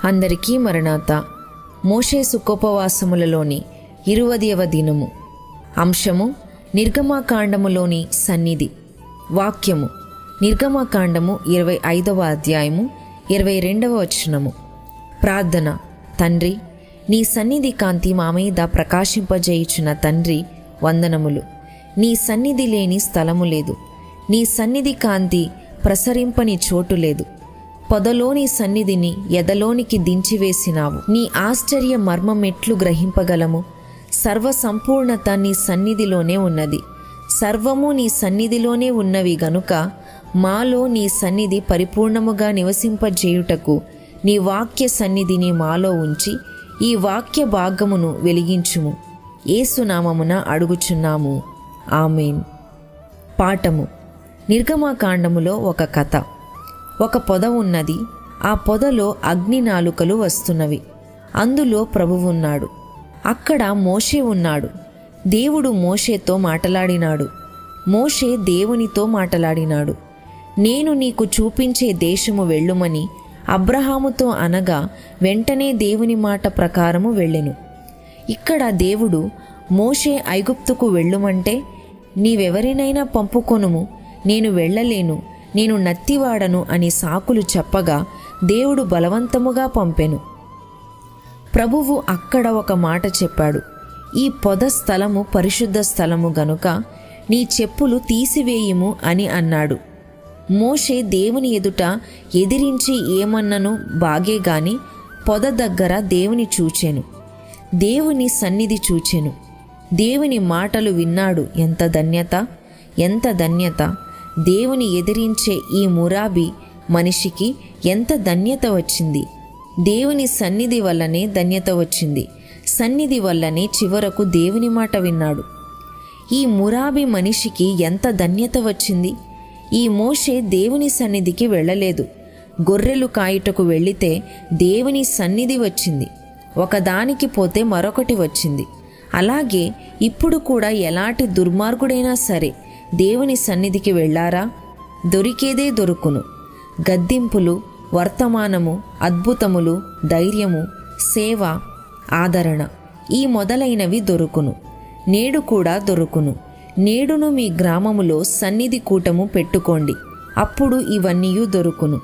అందరికీ మరణాత మోషే సుఖోపవాసములలోని ఇరువదియవ దినము అంశము నిర్గమాకాండములోని సన్నిధి వాక్యము నిర్గమాకాండము ఇరవై ఐదవ అధ్యాయము ఇరవై రెండవ వచనము ప్రార్థన తండ్రి నీ సన్నిధి కాంతి మా మీద ప్రకాశింపజేయుచున్న తండ్రి వందనములు నీ సన్నిధి లేని స్థలము లేదు నీ సన్నిధి కాంతి ప్రసరింపని చోటు లేదు పొదలోని సన్నిధిని ఎదలోనికి దించివేసినావు నీ ఆశ్చర్య మర్మమెట్లు గ్రహింపగలము సర్వ సంపూర్ణత నీ సన్నిధిలోనే ఉన్నది సర్వము నీ సన్నిధిలోనే ఉన్నవి గనుక మాలో నీ సన్నిధి పరిపూర్ణముగా నివసింపజేయుటకు నీ వాక్య సన్నిధిని మాలో ఉంచి ఈ వాక్య భాగమును వెలిగించుము ఏసునామమున అడుగుచున్నాము ఆమెన్ పాఠము నిర్గమాకాండములో ఒక కథ ఒక పొద ఉన్నది ఆ పొదలో అగ్ని నాలుకలు వస్తున్నవి అందులో ప్రభువు ఉన్నాడు అక్కడ మోషే ఉన్నాడు దేవుడు మోషేతో మాటలాడినాడు మోషే దేవునితో మాటలాడినాడు నేను నీకు చూపించే దేశము వెళ్ళుమని అబ్రహాముతో అనగా వెంటనే దేవుని మాట ప్రకారము వెళ్ళెను ఇక్కడ దేవుడు మోషే ఐగుప్తుకు వెళ్ళుమంటే నీవెవరినైనా పంపుకొనుము నేను వెళ్ళలేను నేను నత్తివాడను అని సాకులు చెప్పగా దేవుడు బలవంతముగా పంపెను ప్రభువు అక్కడ ఒక మాట చెప్పాడు ఈ పొద స్థలము పరిశుద్ధ స్థలము గనుక నీ చెప్పులు తీసివేయుము అని అన్నాడు మోషే దేవుని ఎదుట ఎదిరించి ఏమన్నను బాగే గాని పొద దగ్గర దేవుని చూచెను దేవుని సన్నిధి చూచెను దేవుని మాటలు విన్నాడు ఎంత ధన్యత ఎంత ధన్యత దేవుని ఎదిరించే ఈ మురాబి మనిషికి ఎంత ధన్యత వచ్చింది దేవుని సన్నిధి వల్లనే ధన్యత వచ్చింది సన్నిధి వల్లనే చివరకు దేవుని మాట విన్నాడు ఈ మురాబి మనిషికి ఎంత ధన్యత వచ్చింది ఈ మోషే దేవుని సన్నిధికి వెళ్ళలేదు గొర్రెలు కాయుటకు వెళ్ళితే దేవుని సన్నిధి వచ్చింది ఒకదానికి పోతే మరొకటి వచ్చింది అలాగే ఇప్పుడు కూడా ఎలాంటి దుర్మార్గుడైనా సరే దేవుని సన్నిధికి వెళ్ళారా దొరికేదే దొరుకును గద్దింపులు వర్తమానము అద్భుతములు ధైర్యము సేవ ఆదరణ ఈ మొదలైనవి దొరుకును నేడు కూడా దొరుకును నేడును మీ గ్రామములో సన్నిధి కూటము పెట్టుకోండి అప్పుడు ఇవన్నీ దొరుకును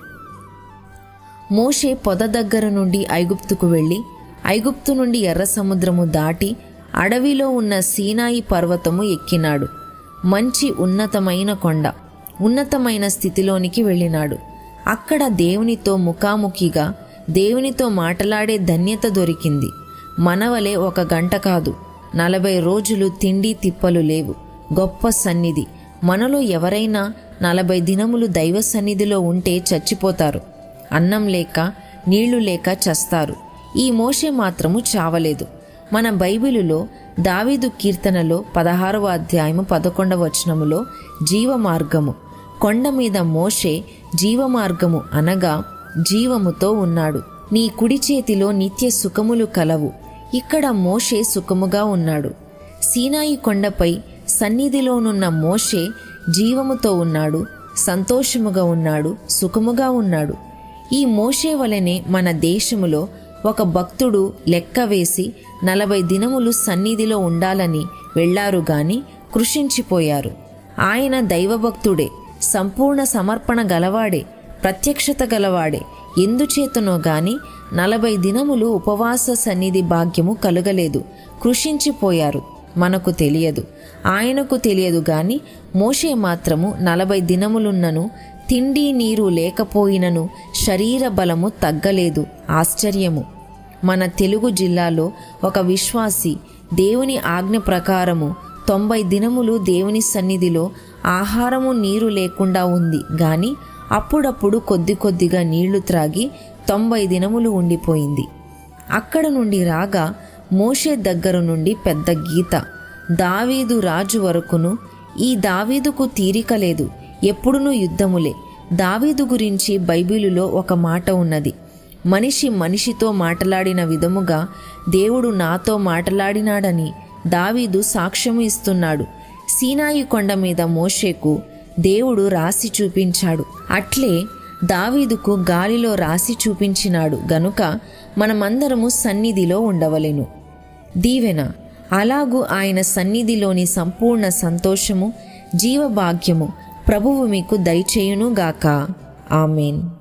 మోషే పొద దగ్గర నుండి ఐగుప్తుకు వెళ్ళి ఐగుప్తు నుండి ఎర్ర సముద్రము దాటి అడవిలో ఉన్న సీనాయి పర్వతము ఎక్కినాడు మంచి ఉన్నతమైన కొండ ఉన్నతమైన స్థితిలోనికి వెళ్ళినాడు అక్కడ దేవునితో ముఖాముఖిగా దేవునితో మాటలాడే ధన్యత దొరికింది మనవలే ఒక గంట కాదు నలభై రోజులు తిండి తిప్పలు లేవు గొప్ప సన్నిధి మనలో ఎవరైనా నలభై దినములు దైవ సన్నిధిలో ఉంటే చచ్చిపోతారు అన్నం లేక నీళ్లు లేక చస్తారు ఈ మోషే మాత్రము చావలేదు మన బైబిలులో దావీదు కీర్తనలో పదహారవ అధ్యాయము పదకొండవ వచనములో జీవ మార్గము కొండ మీద మోషే జీవమార్గము అనగా జీవముతో ఉన్నాడు నీ కుడి చేతిలో నిత్య సుఖములు కలవు ఇక్కడ మోషే సుఖముగా ఉన్నాడు సీనాయి కొండపై సన్నిధిలోనున్న మోషే జీవముతో ఉన్నాడు సంతోషముగా ఉన్నాడు సుఖముగా ఉన్నాడు ఈ మోషే వలనే మన దేశములో ఒక భక్తుడు లెక్క వేసి నలభై దినములు సన్నిధిలో ఉండాలని వెళ్లారు గాని కృషించిపోయారు ఆయన దైవభక్తుడే సంపూర్ణ సమర్పణ గలవాడే ప్రత్యక్షత గలవాడే ఎందుచేతనో గాని నలభై దినములు ఉపవాస సన్నిధి భాగ్యము కలుగలేదు కృషించిపోయారు మనకు తెలియదు ఆయనకు తెలియదు గాని మోషే మాత్రము నలభై దినములున్నను తిండి నీరు లేకపోయినను శరీర బలము తగ్గలేదు ఆశ్చర్యము మన తెలుగు జిల్లాలో ఒక విశ్వాసి దేవుని ఆజ్ఞ ప్రకారము తొంభై దినములు దేవుని సన్నిధిలో ఆహారము నీరు లేకుండా ఉంది గాని అప్పుడప్పుడు కొద్ది కొద్దిగా నీళ్లు త్రాగి తొంభై దినములు ఉండిపోయింది అక్కడ నుండి రాగా మోషే దగ్గర నుండి పెద్ద గీత దావీదు రాజు వరకును ఈ దావీదుకు తీరిక లేదు ఎప్పుడునూ యుద్ధములే దావీదు గురించి బైబిలులో ఒక మాట ఉన్నది మనిషి మనిషితో మాటలాడిన విధముగా దేవుడు నాతో మాటలాడినాడని దావీదు సాక్ష్యము ఇస్తున్నాడు సీనాయి కొండ మీద మోషేకు దేవుడు రాసి చూపించాడు అట్లే దావీదుకు గాలిలో రాసి చూపించినాడు గనుక మనమందరము సన్నిధిలో ఉండవలెను దీవెన అలాగూ ఆయన సన్నిధిలోని సంపూర్ణ సంతోషము జీవభాగ్యము ప్రభువు మీకు దయచేయునుగాక ఆమెన్